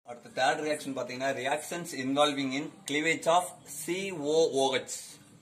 அடுத்த third reaction பாத்தீங்கன்னா reactions involving in cleavage of COOH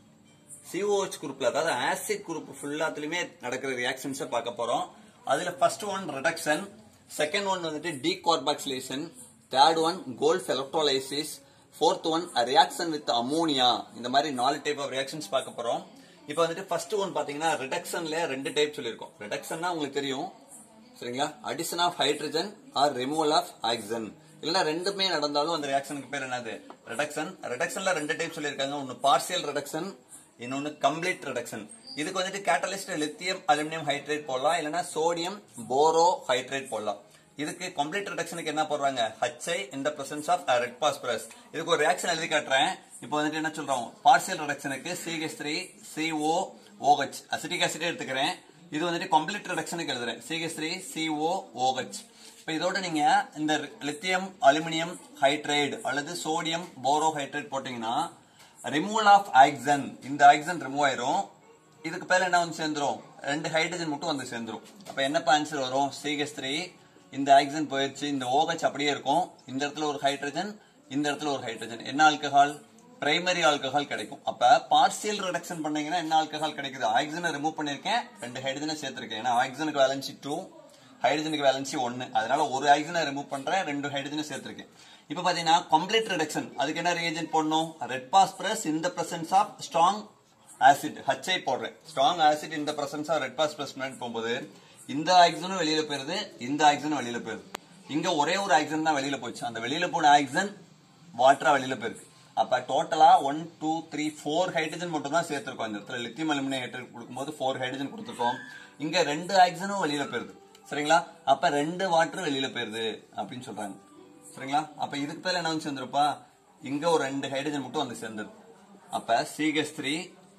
COH குரூப்ல அதாவது ஆசிட் குரூப் ஃபுல்லாத்துலயுமே நடக்கிற ரியாக்ஷன்ஸை பார்க்க போறோம் அதுல first one reduction second one வந்துட்டு decarboxylation third one Kolbe electrolysis fourth one reaction with ammonia இந்த மாதிரி நாலு டைப் ஆஃப் ரியாக்ஷன்ஸ் பார்க்க போறோம் இப்போ வந்துட்டு ஃபர்ஸ்ட் ஒன் பாத்தீங்கன்னா ரிடக்ஷன்ல ரெண்டு டைப் சொல்லியிருக்கோம் ரிடக்ஷன்னா உங்களுக்கு தெரியும் சரிங்களா addition of hydrogen or removal of oxygen இல்லைன்னா ரெண்டுமே நடந்தாலும் அந்த ரியாக்ஷனுக்கு பேர் என்னது ரிடக்ஷன் ரிடக்ஷன்ல ரெண்டு டைப் சொல்லியிருக்காங்க ஒன்னு பார்சியல் ரிடக்ஷன் இன்னொன்னு கம்ப்ளீட் ரிடக்ஷன் இதுக்கு வந்துட்டு கேட்டலிஸ்ட் லித்தியம் அலுமினியம் ஹைட்ரேட் போடலாம் இல்லைன்னா சோடியம் போரோ ஹைட்ரேட் போடலாம் இதுக்கு கம்ப்ளீட் ரிடக்ஷனுக்கு என்ன போடுறாங்க HI in the presence of red phosphorus இதுக்கு ஒரு ரியாக்ஷன் எழுதி காட்டுறேன் இப்போ வந்துட்டு என்ன சொல்றோம் பார்சியல் ரிடக்ஷனுக்கு CH three CO OH acetic ஆசிடே எடுத்துக்கிறேன் இது வந்துட்டு கம்ப்ளீட் ரிடக்ஷனுக்கு எழுதுறேன் சிஹெச் த்ரீ சிஓ ஓஹெச் இப்போ இதோட நீங்க இந்த லித்தியம் அலுமினியம் ஹைட்ரைடு அல்லது சோடியம் போரோ ஹைட்ரேட் போட்டீங்கன்னா ரிமூவல் ஆஃப் ஆக்சன் இந்த ஆக்சன் ரிமூவ் ஆயிரும் இதுக்கு பேர் என்ன வந்து சேர்ந்துரும் ரெண்டு ஹைட்ரஜன் மட்டும் வந்து சேர்ந்துரும் அப்ப என்னப்பா ஆன்சர் வரும் சிஹெச் த்ரீ இந்த ஆக்சன் போயிடுச்சு இந்த OH அப்படியே இருக்கும் இந்த இடத்துல ஒரு ஹைட்ரஜன் இந்த இடத்துல ஒரு ஹைட்ரஜன் என்ன ஆல்கஹால் பிரைமரி ஆல்கஹால் கிடைக்கும் அப்ப பார்சியல் ரிடக்ஷன் பண்ணீங்கன்னா என்ன ஆல்கஹால் கிடைக்குது ஆக்சிஜனை ரிமூவ் பண்ணிருக்கேன் ரெண்டு ஹைட்ரஜனை சேர்த்திருக்கேன் ஏன்னா ஆக்சிஜனுக்கு வேலன்சி டூ ஹைட்ரஜனுக்கு வேலன்சி ஒன்னு அதனால ஒரு ஆக்சிஜனை ரிமூவ் பண்றேன் ரெண்டு ஹைட்ரஜனை சேர்த்திருக்கேன் இப்ப பாத்தீங்கன்னா கம்ப்ளீட் ரிடக்ஷன் அதுக்கு என்ன ரியேஜென்ட் போடணும் red phosphorus in the presence of strong acid HI போடுறேன் ஸ்ட்ராங் ஆசிட் இந்த பிரசன்ஸ் ஆஃப் ரெட் பாஸ்பரஸ் போகும்போது இந்த ஆக்சிஜனும் வெளியில போயிருது இந்த ஆக்சிஜனும் வெளியில போயிருது இங்க ஒரே ஒரு ஆக்சிஜன் தான் வெளியில போச்சு அந்த வெளியில போன ஆக்சிஜன் வாட்டரா வெளியில போயிருக்கு அப்ப டோட்டலா one two three four hydrogen மட்டும் தான் சேர்த்திருக்கோம் இந்த இடத்துல லித்தியம் அலுமினியம் ஹைட்ரேட் கொடுக்கும்போது ஃபோர் ஹைட்ரஜன் கொடுத்துருக்கோம் இங்க ரெண்டு ஆக்சிஜனும் வெளியில போயிருது சரிங்களா அப்ப ரெண்டு வாட்டர் வெளியில போயிருது அப்படின்னு சொல்றாங்க சரிங்களா அப்ப இதுக்கு பேர் என்ன வந்து சேர்ந்துருப்பா இங்க ஒரு ரெண்டு ஹைட்ரஜன் மட்டும் வந்து சேர்ந்துரு அப்ப சிஹெச் த்ரீ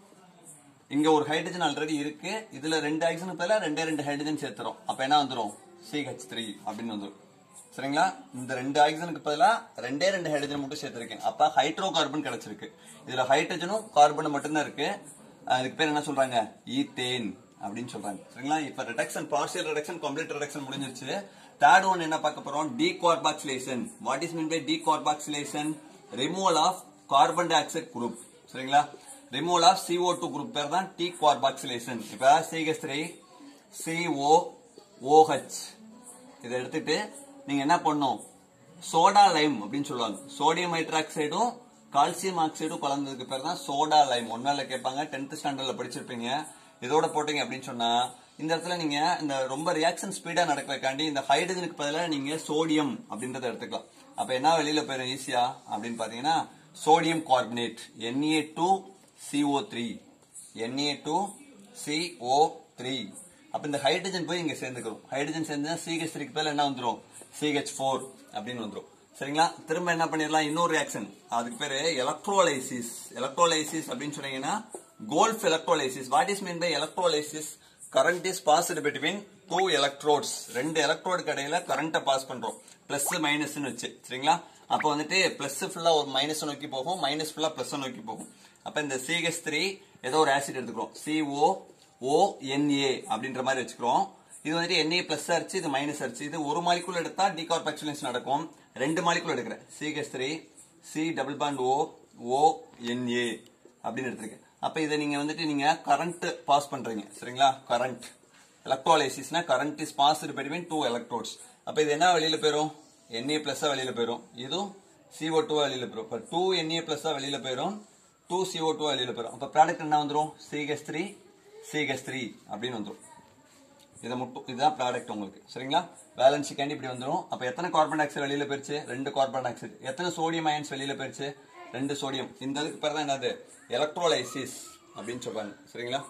இங்க ஒரு ஹைட்ரஜன் ஆல்ரெடி இருக்கு இதுல ரெண்டு ஆக்சிஜன் பதிலா ரெண்டே ரெண்டு ஹைட்ரஜன் சேர்த்துறோம் அப்ப என்ன வந்துரும் சிஹெச் த்ரீ அப்படின்னு வந்துரும் சரிங்களா இந்த ரெண்டு ஆக்சிஜனுக்கு பதிலா ரெண்டே ரெண்டு ஹைட்ரஜன் மட்டும் சேர்த்திருக்கேன் அப்ப ஹைட்ரோ கார்பன் கிடைச்சிருக்கு இதுல ஹைட்ரஜனும் கார்பனும் மட்டும்தான் இருக்கு அதுக்கு பேர் என்ன சொல்றாங்க ஈத்தேன் அப்படின்னு சொல்றாங்க சரிங்களா இப்ப reduction partial reduction complete reduction முடிஞ்சிருச்சு தேர்ட் ஒன் என்ன பார்க்க போறோம் decarboxylation what is mean by decarboxylation removal of carbon dioxide group சரிங்களா removal of CO2 two group பேர் தான் டி கார்பாக்சிலேஷன் இப்ப சிஹெச் த்ரீ சிஓ ஓஹெச் இதை எடுத்துட்டு நீங்க என்ன பண்ணும் சோடா லைம் அப்படின்னு சொல்லுவாங்க சோடியம் ஹைட்ராக்சைடும் கால்சியம் ஆக்சைடும் கலந்ததுக்கு பேர் தான் சோடா லைம் ஒன்னால கேட்பாங்க டென்த் ஸ்டாண்டர்ட்ல படிச்சிருப்பீங்க இதோட போட்டீங்க அப்படின்னு சொன்னா இந்த இடத்துல நீங்க இந்த ரொம்ப ரியாக்ஷன் ஸ்பீடா நடக்கிறக்காண்டி இந்த ஹைட்ரஜனுக்கு பதிலாக நீங்க சோடியம் அப்படின்றத எடுத்துக்கலாம் அப்ப என்ன வெளியில போயிடும் ஈஸியா அப்படின்னு பாத்தீங்கன்னா sodium carbonate NA two CO three NA two CO three அப்ப இந்த ஹைட்ரஜன் போய் இங்க சேர்ந்துக்கிறோம் ஹைட்ரஜன் சேர்ந்து சிஹெச் த்ரீக்கு பேர் என்ன வந்துரும் சிஹெச் ஃபோர் அப்படின்னு வந்துரும் சரிங்களா திரும்ப என்ன பண்ணிடலாம் இன்னொரு ரியாக்ஷன் அதுக்கு பேரு எலக்ட்ரோலைசிஸ் எலக்ட்ரோலைசிஸ் அப்படின்னு சொன்னீங்கன்னா Kolbe electrolysis what is mean by electrolysis current is passed between two electrodes ரெண்டு எலக்ட்ரோடு கடையில கரண்ட்டை பாஸ் பண்றோம் பிளஸ் மைனஸ்னு வச்சு சரிங்களா அப்போ வந்துட்டு பிளஸ் ஃபுல்லா ஒரு மைனஸ் நோக்கி போகும் மைனஸ் ஃபுல்லா பிளஸ் நோக்கி போகும் அப்ப இந்த சிஹெச் த்ரீ ஏதோ ஒரு ஆசிட் எடுத்துக்கிறோம் சிஓ ஓஎன்ஏ அப்படின்ற மாதிரி வச்சுக்கிறோம் இது வந்துட்டு என்ஏ பிளஸ் அரிச்சு இது மைனஸ் அரிச்சு இது ஒரு மாலிகுல் எடுத்தா டீகார்பாக்சுலேஷன் நடக்கும் ரெண்டு மாலிகுல் எடுக்கிறேன் CH three C double bond O O NA அப்படின்னு எடுத்திருக்கேன் அப்ப இதை நீங்க வந்துட்டு நீங்க கரண்ட் பாஸ் பண்றீங்க சரிங்களா கரண்ட் எலக்ட்ரோலைசிஸ்னா current is passed between two electrodes அப்ப இது என்ன வெளியில போயிரும் என்ஏ பிளஸ் வெளியில போயிரும் இதுவும் சிஓ டூ வெளியில போயிரும் இப்ப டூ என்ஏ பிளஸ் வெளியில போயிரும் டூ சிஓ டூ வெளியில போயிரும் அப்ப ப்ராடக்ட் என்ன வந்துரும் சிஹெச் த்ரீ சிஹெச் த்ரீ அப்படின்னு வந்துரும் இதை மட்டும் இதுதான் ப்ராடக்ட் உங்களுக்கு சரிங்களா பேலன்ஸ் கேண்டி இப்படி வந்துரும் அப்ப எத்தனை கார்பன் டை ஆக்சைடு வெளியில போயிருச்சு ரெண்டு கார்பன் டை ஆக்சைடு எத்தனை சோடியம் அயன்ஸ் வெளியில போயிருச்சு ரெண்டு சோடியம் இந்த இதுக்கு பேர் தான் என்னது எலக்ட்ரோலைசிஸ் அப்படின்னு சொல்றாங்க சரிங்களா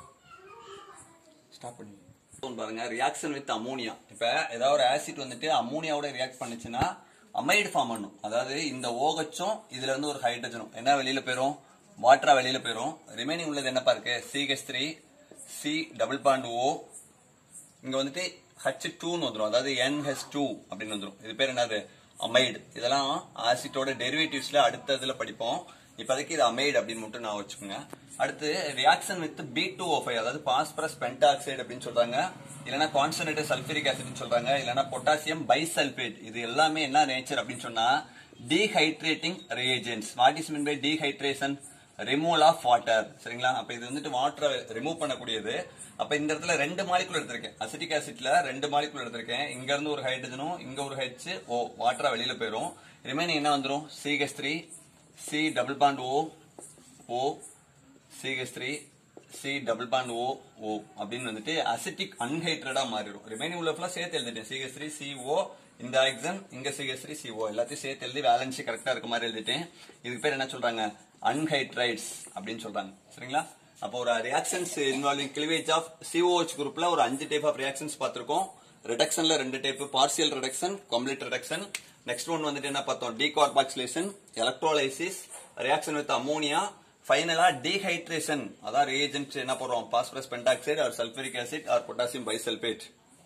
ஸ்டாப் பண்ணி பாருங்க ரியாக்ஷன் வித் அமோனியா இப்ப ஏதாவது ஒரு ஆசிட் வந்துட்டு அமோனியாவோட ரியாக்ட் பண்ணுச்சுன்னா அமைடு ஃபார்ம் பண்ணும் அதாவது இந்த ஓகச்சும் இதுல இருந்து ஒரு ஹைட்ரஜனும் என்ன வெளியில போயிரும் வாட்டரா வெளியில போயிரும் ரிமைனிங் உள்ளது என்னப்பா இருக்கு CH three C double bond O இங்க வந்துட்டு ஹச் டூன்னு வந்துடும் அதாவது என்ஹெச் டூ அப்படின்னு வந்துடும் இது பேர் என்னது அமைடு இதெல்லாம் ஆசிட்டோட டெரிவேட்டிவ்ஸ்ல அடுத்த இதுல படிப்போம் இப்போதைக்கு இது அமைடு அப்படின்னு மட்டும் நான் வச்சுக்கோங்க அடுத்து reaction with P two O five அதாவது பாஸ்பரஸ் பென்டாக்சைடு அப்படின்னு சொல்றாங்க இல்லைன்னா கான்சன்ட்ரேட்டட் சல்பூரிக் ஆசிட்னு சொல்றாங்க இல்லைன்னா பொட்டாசியம் பைசல்பேட் இது எல்லாமே என்ன நேச்சர் அப்படின்னு சொன்னா dehydrating reagents what is mean by dehydration removal of water சரிங்களா அப்ப இது வந்துட்டு வாட்டரை ரிமூவ் பண்ணக்கூடியது அப்ப இந்த இடத்துல ரெண்டு மாலிகுல் எடுத்திருக்கேன் அசிட்டிக் ஆசிட்ல ரெண்டு மாலிகுல் எடுத்திருக்கேன் இங்க இருந்து ஒரு ஹைட்ரஜனும் இங்க ஒரு ஹெச் ஓ வாட்டரா வெளியில போயிரும் ரிமைனிங் என்ன வந்துரும் CH three C double bond O O CH three C double bond O O அப்படின்னு வந்துட்டு அசிட்டிக் அன்ஹைட்ரடா மாறிடும் ரிமைனிங் உள்ள ஃபுல்லா சேர்த்து எழுதிட்டேன் சிஹெச் த்ரீ சி ஓ இந்த ஆக்சன் இங்க சிஹெச் த்ரீ சி ஓ எல்லாத்தையும் சேர்த்து எழுதி வேலன்சி கரெக்டா இருக்க மாதிரி எழுதிட்டேன் இதுக்கு பேர் என்ன சொல்றாங்க அன்ஹைட்ரைட்ஸ் அப்படின்னு சொல்றாங்க சரிங்களா அப்போ ஒரு reactions involving cleavage of COH குரூப்ல ஒரு அஞ்சு டைப் ஆஃப் ரியாக்ஷன்ஸ் பார்த்திருக்கோம் ரிடக்ஷன்ல ரெண்டு type partial reduction complete reduction next one வந்துட்டு என்ன பார்த்தோம் decarboxylation electrolysis reaction with ammonia ஃபைனலா டீஹைட்ரேஷன் அதான் ரியேஜென்ட் என்ன போடுறோம் phosphorus pentoxide or sulphuric acid or potassium bisulphate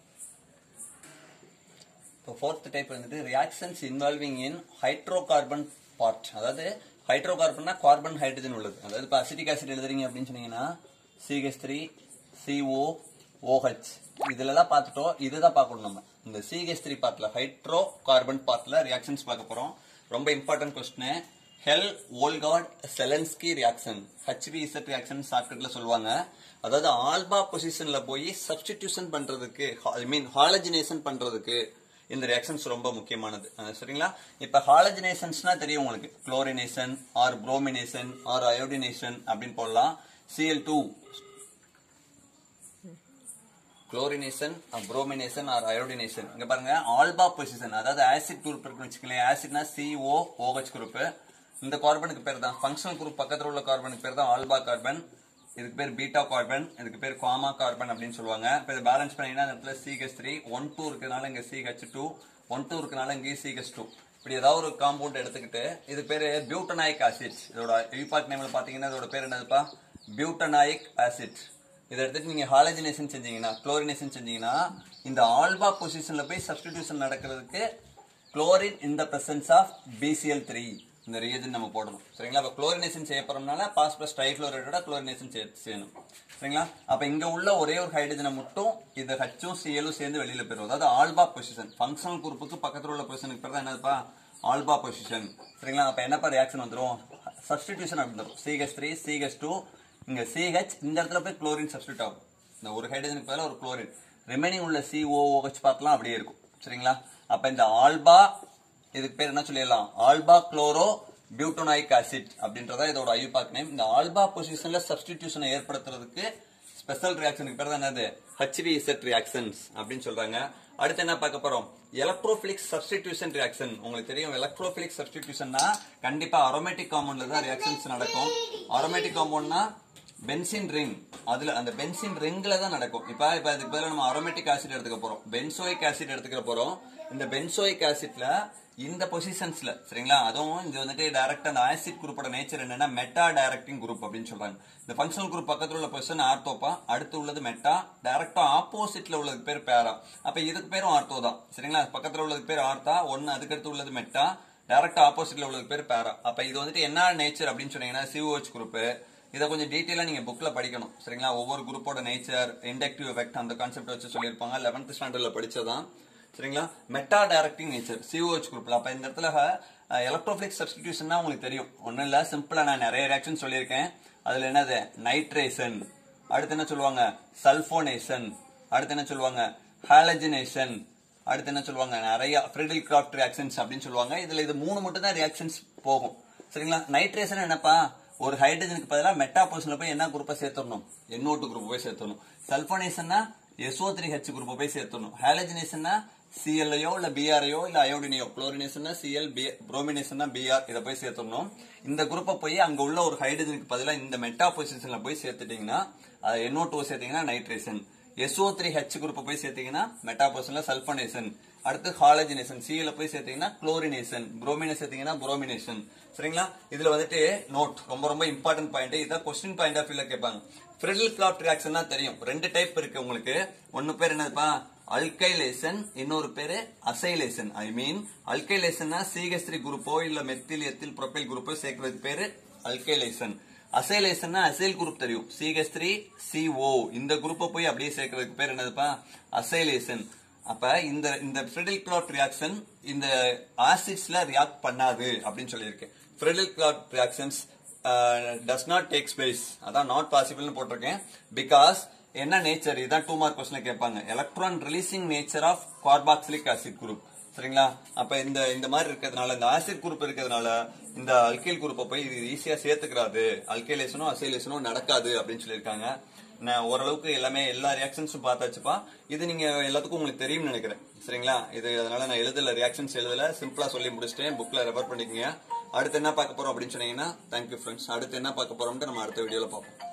இப்போ ஃபோர்த் டைப் வந்துட்டு reactions involving in hydro carbon part அதாவது ஹைட்ரோ கார்பன்னா கார்பன் ஹைட்ரஜன் உள்ளது அதாவது இப்போ அசிட்டிக் ஆசிட் எழுதுறீங்க அப்படின்னு சொன்னீங்கன்னா சிஹெச் த்ரீ சிஓ ஓஹெச் இதுல தான் பார்த்துட்டோம் இதுதான் பார்க்கணும் நம்ம இந்த சிஹெச் த்ரீ பார்ட்ல ஹைட்ரோ கார்பன் பார்ட்ல ரியாக்ஷன்ஸ் பார்க்க போறோம் ரொம்ப important question Hell Volhard Zelinsky reaction HVZ reaction ஷார்ட்கட்ல சொல்லுவாங்க அதாவது ஆல்பா பொசிஷன்ல போய் சப்ஸ்டிடியூஷன் பண்றதுக்கு ஐ மீன் ஹாலஜினேஷன் பண்றதுக்கு இந்த ரியாக்ஷன்ஸ் ரொம்ப முக்கியமானது அஹ் சரிங்களா இப்ப ஹாலஜினேஷன்ஸ்னா தெரியும் உங்களுக்கு chlorination or bromination or iodination அப்படின்னு போடலாம் CL two chlorination bromination or iodination இங்க பாருங்க ஆல்பா பொசிஷன் அதாவது ஆசிட் குரூப் இருக்குன்னு வச்சுக்கோங்களேன் ஆசிட்னா சிஓ ஓஹெச் குரூப் இந்த கார்பனுக்கு பேர் தான் ஃபங்க்ஷனல் குரூப் பக்கத்துல உள்ள கார்பனுக்கு பேர் தான் ஆல்பா கார்பன் இதுக்கு பேர் பீட்டா கார்பன் இதுக்கு பேர் காமா கார்பன் அப்படின்னு சொல்லுவாங்க இப்போ இதை பேலன்ஸ் பண்ணீங்கன்னா இந்த இடத்துல சிஹெச் த்ரீ ஒன் டூ இருக்கிறதுனால இங்க சிஹெச் டூ ஒன் டூ இருக்கிறதுனால இங்கே சிஹெச் டூ இப்படி ஏதாவது ஒரு காம்பவுண்ட் எடுத்துக்கிட்டு இது பேரு பியூட்டனாயிக் ஆசிட் இதோட யூபாக் நேம்ல பாத்தீங்கன்னா இதோட பேர் என்னதுப்பா பியூட்டனாயிக் ஆசிட் இதை எடுத்துட்டு நீங்க ஹாலஜினேஷன் செஞ்சீங்கன்னா குளோரினேஷன் செஞ்சீங்கன்னா இந்த ஆல்பா பொசிஷன்ல போய் சப்ஸ்டிடியூஷன் நடக்கிறதுக்கு chlorine in the presence of PCL three இந்த ரியஜன் நம்ம போடணும் சரிங்களா அப்ப குளோரினேஷன் செய்ய போறோம்னால பாஸ்பரஸ் ட்ரைஃபுளோரைடோட குளோரினேஷன் செய்யணும் சரிங்களா அப்ப இங்க உள்ள ஒரே ஒரு ஹைட்ரஜனை மட்டும் இந்த ஹச்சும் சிஎலும் சேர்ந்து வெளியில போயிடும் அதாவது ஆல்பா பொசிஷன் ஃபங்க்ஷனல் குரூப்புக்கு பக்கத்துல உள்ள பொசிஷனுக்கு பேர் தான் என்னதுப்பா ஆல்பா பொசிஷன் சரிங்களா அப்ப என்னப்பா ரியாக்ஷன் வந்துரும் சப்ஸ்டிடியூஷன் அப்படி வந்துரும் சிஹெச் த்ரீ சிஹெச் டூ இங்க சிஹெச் இந்த இடத்துல போய் குளோரின் சப்ஸ்டியூட் ஆகும் இந்த ஒரு ஹைட்ரஜனுக்கு பதிலா ஒரு குளோரின் ரிமைனிங் உள்ள சிஓஓஹெச் பார்க்கலாம் அப்படியே இருக்கும் சரிங்களா அப்ப இந்த ஆல்பா இதுக்கு பேர் என்ன சொல்லிடலாம் ஆல்பா குளோரோ பியூட்டோனாயிக் ஆசிட் அப்படின்றதா இதோட ஐயூபாக் நேம் இந்த ஆல்பா பொசிஷன்ல சப்ஸ்டிடியூஷனை ஏற்படுத்துறதுக்கு ஸ்பெஷல் ரியாக்ஷனுக்கு பேர் தான் என்னது ஹெச்விஇசெட் ரியாக்ஷன்ஸ் அப்படின்னு சொல்றாங்க அடுத்து என்ன பார்க்க போறோம் எலக்ட்ரோபிலிக் சப்ஸ்டிடியூஷன் ரியாக்ஷன் உங்களுக்கு தெரியும் எலக்ட்ரோபிலிக் சப்ஸ்டிடியூஷன்னா கண்டிப்பா அரோமேட்டிக் காம்பவுண்ட்ல தான் ரியாக்ஷன்ஸ் நடக்கும் அரோமேட்டிக் காம்பவுண்ட்னா பென்சின் ரிங் அதுல அந்த பென்சின் ரிங்ல தான் நடக்கும் இப்ப இப்ப அதுக்கு பதிலா நம்ம அரோமேட்டிக் ஆசிட் எடுத்துக்க போறோம் பென்சோயிக் ஆசிட் எடுத்துக்க போறோம் இந்த பென்சோயிக் ஆசிட்ல இந்த பொசிஷன்ஸ்ல சரிங்களா அதுவும் இது வந்துட்டு டைரக்ட் அந்த ஆசிட் குரூப்போட நேச்சர் என்னன்னா மெட்டா டைரக்டிங் குரூப் அப்படின்னு சொல்றாங்க இந்த ஃபங்க்ஷனல் குரூப் பக்கத்துல உள்ள பொசிஷன் ஆர்த்தோப்பா அடுத்து உள்ளது மெட்டா டைரக்டா ஆப்போசிட்ல உள்ளதுக்கு பேர் பேரா அப்ப இதுக்கு பேரும் ஆர்த்தோ தான் சரிங்களா பக்கத்துல உள்ளதுக்கு பேர் ஆர்த்தா ஒன்னு அதுக்கு அடுத்து உள்ளது மெட்டா டைரக்டா ஆப்போசிட்ல உள்ளதுக்கு பேர் பேரா அப்ப இது வந்துட்டு என்ன நேச்சர் அப்படின்னு சொன்னீங்கன்னா சிஓஹெச் குரூப் இதை கொஞ்சம் டீட்டெயிலா நீங்க புக்ல படிக்கணும் சரிங்களா ஒவ்வொரு குரூப்போட நேச்சர் இண்டக்டிவ் எஃபெக்ட் அந்த கான்செப்ட் வச்சு சொல்லியிருப்பாங்க லெவன்த் ஸ்டாண்டர்ட்ல படிச்சதான் சரிங்களா மெட்டா டைரக்டிங் நேச்சர் சிஓஹெச் குரூப்ல அப்ப இந்த இடத்துல எலக்ட்ரோஃபிலிக் சப்ஸ்டிடியூஷன் உங்களுக்கு தெரியும் ஒன்றும் இல்ல சிம்பிளா நான் நிறைய ரியாக்ஷன் சொல்லியிருக்கேன் அதுல என்னது நைட்ரேஷன் அடுத்து என்ன சொல்லுவாங்க சல்போனேஷன் அடுத்து என்ன சொல்லுவாங்க ஹாலஜினேஷன் அடுத்து என்ன சொல்லுவாங்க நிறைய ஃப்ரிடில் கிராஃப்ட் ரியாக்ஷன்ஸ் அப்படின்னு சொல்லுவாங்க இதுல இது மூணு மட்டும் தான் ரியாக்ஷன்ஸ் போகும் சரிங்களா நைட்ரேஷன் என்னப்பா ஒரு ஹைட்ரஜனுக்கு பதிலாக மெட்டா பொசிஷன்ல போய் என்ன குரூப்பை சேர்த்துடணும் என்ஓட்டு குரூப் போய் சேர்த்தணும் சல்போனேஷன்னா எஸ்ஓ த்ரீ ஹெச் குரூப் போய் சேர்த்தணும் ஹாலஜினேஷன்னா சிஎல்ஐயோ இல்ல பிஆர்ஐயோ இல்ல அயோடினியோ குளோரினேஷன்னா சிஎல் பி புரோமினேஷன்னா பிஆர் இதை போய் சேர்த்துடணும் இந்த குரூப்பை போய் அங்க உள்ள ஒரு ஹைட்ரஜனுக்கு பதிலாக இந்த மெட்டா பொசிஷன்ல போய் சேர்த்துட்டீங்கன்னா அது என்ஓ டூ சேர்த்தீங்கன்னா nitration SO three H group போய் சேர்த்தீங்கன்னா மெட்டா பொசிஷன்ல சல்பனேஷன் அடுத்து ஹாலஜினேஷன் சிஎல போய் சேர்த்தீங்கன்னா குளோரினேஷன் புரோமினேஷன் சேர்த்தீங்கன்னா புரோமினேஷன் சரிங்களா இதுல வந்துட்டு நோட் ரொம்ப ரொம்ப இம்பார்ட்டன்ட் பாயிண்ட் இதான் கொஸ்டின் பாயிண்ட் ஆஃப் வியூல கேட்பாங்க ஃப்ரிடில் கிளாப்ட் ரியாக்ஷன் தான் தெரியும் ரெண்டு டைப் இருக்கு உங்களுக்கு ஒன்னு பேர் என்னதுப்பா அல்கைலேஷன் இன்னொரு பேரு அசைலேஷன் ஐ மீன் அல்கைலேஷன்னா சிஹெச் த்ரீ குரூப்போ இல்ல மெத்தில் எத்தில் ப்ரொபைல் குரூப்போ சேர்க்கறதுக்கு பேரு அல்கைலேஷன் அசைலேஷன்னா அசைல் குரூப் தெரியும் சிஹெச் த்ரீ சிஓ இந்த குரூப்பை போய் அப்படியே சேர்க்கறதுக்கு பேர் என்னதுப்பா அசைலேஷன் அப்ப இந்த இந்த ஃப்ரெடில் கிளாட் ரியாக்ஷன் இந்த ஆசிட்ஸ்ல ரியாக்ட் பண்ணாது அப்படின்னு சொல்லியிருக்கேன் Friedel crafts reactions does not take space அதான் நாட் பாசிபிள்னு போட்டிருக்கேன் பிகாஸ் என்ன நேச்சர் இதான் டூ மார்க் கொஸ்டின் கேட்பாங்க electron releasing nature of carboxylic acid group சரிங்களா அப்ப இந்த இந்த மாதிரி இருக்கிறதுனால இந்த ஆசிட் குரூப் இருக்கிறதுனால இந்த அல்கைல் குரூப்பை போய் இது ஈஸியா சேர்த்துக்கிறாது அல்கைலேஷனும் அசைலேஷனும் நடக்காது அப்படின்னு சொல்லியிருக்காங்க நான் ஓரளவுக்கு எல்லாமே எல்லா ரியாக்ஷன்ஸும் பார்த்தாச்சுப்பா இது நீங்க எல்லாத்துக்கும் உங்களுக்கு தெரியும்னு நினைக்கிறேன் சரிங்களா இது அதனால நான் எழுதல ரியாக்ஷன்ஸ் எழுதல சிம்பிளா சொல்லி முடிச்சிட்டேன் புக்ல ரெஃபர் பண்ணிக்கங்க அடுத்து என்ன பார்க்க போறோம் அப்படின்னு சொன்னீங்கன்னா தேங்க்யூ ஃப்ரெண்ட்ஸ் அடுத்து என்ன பார்க்க போறோம்ட்டு நம்ம அடுத்த வீடியோல பார்ப்போம்